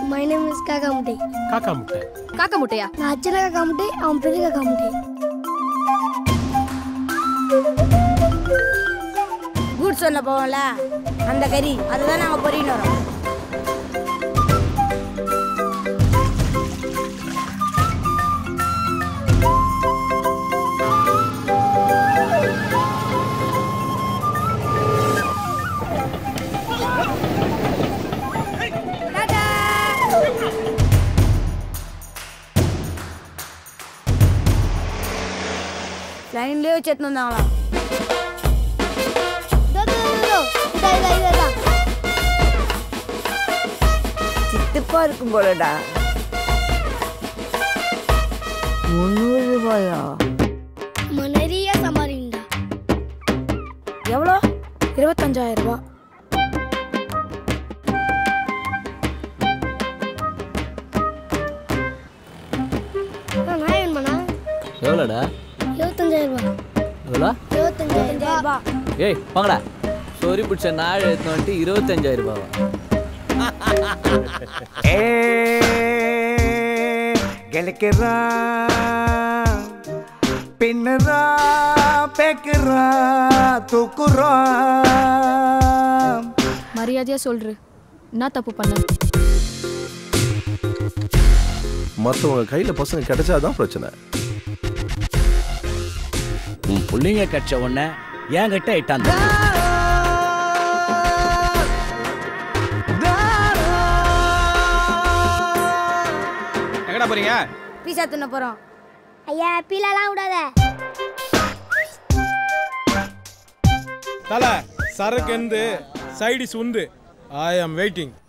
My name is காக்கா முட்டை காக்கா முட்டை காக்க முட்டையா நான் அச்சன காக்கா முட்டை அவன் பெரிய காக்கா முட்டை கூட் சொல்ல போவோம்ல அந்த கறி அதுதான் நாங்கள் பொறின்னு வரோம் லைன்லேயே வச்சு எடுத்துன்னு வந்தாங்களாம் இதோ, இதோ, இதோ, இதோ. இதா, இதா, இதா, இதா. சித்துப்பா இருக்கும் போலடா முந்நூறு ரூபாயா நம்ம நிறைய சம்பாதிக்கண்டா எவ்வளோ இருபத்தஞ்சாயிரம் ரூபாய் நான் வேணுமாண்ணா எவ்வளோடா இருபத்தஞ்சாயிரம் ரூபாய் எவ்வளோ இருபத்தஞ்சாயிரம் ரூபாய் ஏய் வாங்கடா சொறி பிடிச்ச நாள் எடுத்து வந்துட்டு இருபத்தஞ்சாயிரம் ரூபாவா ஏ கெலுக்கிறா பின்னுறா பேக்குறா தூக்குறா மரியாதையா சொல்று என்ன தப்பு பண்ண மற்றவங்க கையில பசங்க கிடைச்சாதான் பிரச்சனை உன் புள்ளைங்க கட்ச உடனே என்கிட்ட இட்டாந்த எங்கடா போறீங்க பீஸா தின்ன போகிறோம் ஐயா பீலாலாம் விடாத தல சரக்கு எந்து சைடிஸ் உந்து ஐ ஆம் வெயிட்டிங்